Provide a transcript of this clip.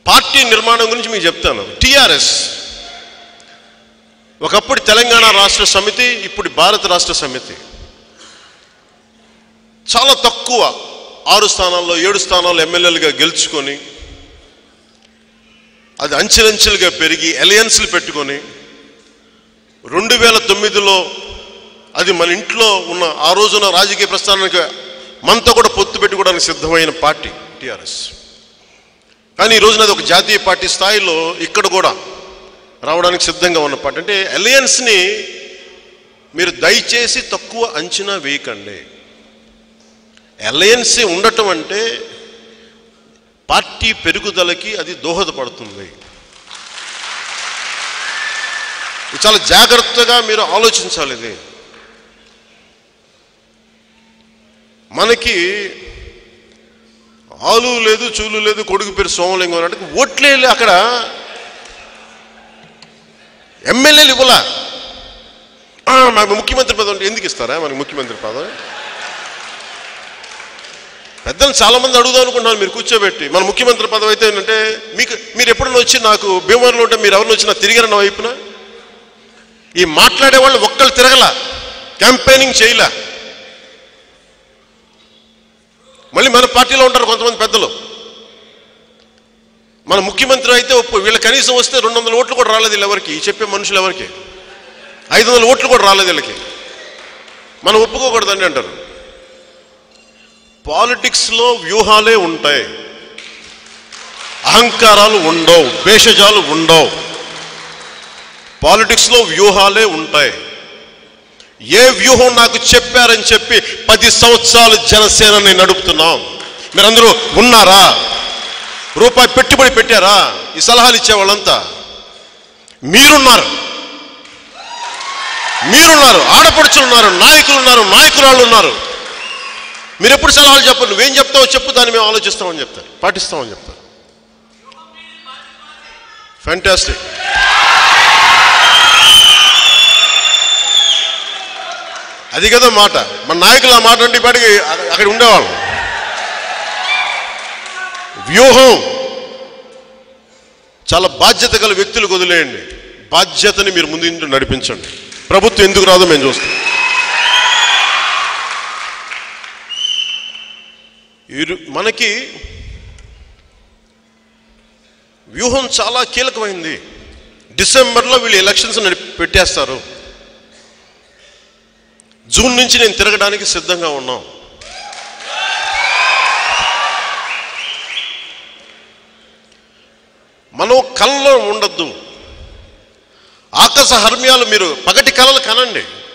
party నిర్మాణం గురించి మీకు చెప్తాను టిఆర్ఎస్ ఒకప్పుడు తెలంగాణ రాష్ట్ర సమితి ఇప్పుడు భారత రాష్ట్ర సమితి చాలా తక్కువ ఆరు స్థానాల్లో ఏడు స్థానాల్లో ఎమ్మెల్యేలుగా గెలుచుకొని అది అంచెలంచెలుగా పెరిగి అలయన్స్లు పెట్టుకొని రెండు వేల తొమ్మిదిలో అది మన ఇంట్లో ఉన్న ఆ రోజున రాజకీయ ప్రస్థానానికి మనతో కూడా పొత్తు పెట్టుకోవడానికి సిద్ధమైన పార్టీ టిఆర్ఎస్ కానీ ఈ రోజున అది ఒక జాతీయ పార్టీ స్థాయిలో ఇక్కడ కూడా రావడానికి సిద్ధంగా ఉన్న పార్టీ అంటే అలయన్స్ని మీరు దయచేసి తక్కువ అంచనా వేయకండి అలయన్స్ ఉండటం అంటే పార్టీ పెరుగుదలకి అది దోహదపడుతుంది ఇది చాలా జాగ్రత్తగా మీరు ఆలోచించాలి ఇది మనకి ఆలు లేదు చూలు లేదు కొడుకు పేరు సోమలింగం అంటే ఓట్లే లే అక్కడ ఎమ్మెల్యేలు ఇవ్వలా ఆ, మాకు ముఖ్యమంత్రి పదవి అంటే ఎందుకు ఇస్తారా మనకి ముఖ్యమంత్రి పదవి పెద్దలు చాలా మంది అడుగుదాం అనుకుంటున్నాను మీరు కూర్చోబెట్టి మన ముఖ్యమంత్రి పదవి అయితే ఏంటంటే మీకు మీరు ఎప్పుడైనా వచ్చి నాకు భీమవరంలో ఉంటే మీరు ఎవరిని వచ్చినా తిరిగారు నా వైపున ఈ మాట్లాడే వాళ్ళు ఒక్కళ్ళు తిరగల క్యాంపెయినింగ్ చేయలే మళ్ళీ మన పార్టీలో ఉంటారు కొంతమంది పెద్దలు మన ముఖ్యమంత్రి అయితే ఒప్పు వీళ్ళ కనీసం వస్తే రెండు వందల ఓట్లు కూడా రాలేదు వీళ్ళు ఎవరికి ఈ చెప్పే మనుషులు ఎవరికి ఐదు వందల ఓట్లు కూడా రాలేదు వీళ్ళకి మనం ఒప్పుకోకూడదండి అంటారు పాలిటిక్స్లో వ్యూహాలే ఉంటాయి అహంకారాలు ఉండవు భేషజాలు ఉండవు పాలిటిక్స్లో వ్యూహాలే ఉంటాయి ఏ వ్యూహం నాకు చెప్పారని చెప్పి పది సంవత్సరాలు జనసేనని నడుపుతున్నాం మీరందరూ ఉన్నారా రూపాయి పెట్టుబడి పెట్టారా ఈ సలహాలు ఇచ్చే వాళ్ళంతా మీరున్నారు మీరున్నారు ఆడపడుచులు ఉన్నారు నాయకులు ఉన్నారు నాయకురాళ్ళు ఉన్నారు మీరు ఎప్పుడు సలహాలు చెప్పరు నువ్వేం చెప్తావో చెప్పు దాన్ని మేము ఆలోచిస్తామని చెప్తారు పాటిస్తామని చెప్తారు ఫ్యాంటాస్టిక్ అది కదా మాట మన నాయకులు ఆ మాట అంటే ఇప్పటికి అక్కడ ఉండేవాళ్ళం వ్యూహం చాలా బాధ్యత గల వ్యక్తులకు వదిలేయండి బాధ్యతని మీరు ముందు నుంచి నడిపించండి ప్రభుత్వం ఎందుకు రాదో మేము చూస్తాం ఇరు- మనకి వ్యూహం చాలా కీలకమైంది డిసెంబర్లో వీళ్ళు ఎలక్షన్స్ నడిపి పెట్టేస్తారు జూన్ నుంచి నేను తిరగడానికి సిద్ధంగా ఉన్నాం మనం కళ్ళలో ఉండద్దు ఆకాశ హర్మ్యాలు మీరు పగటి కళలు కనండి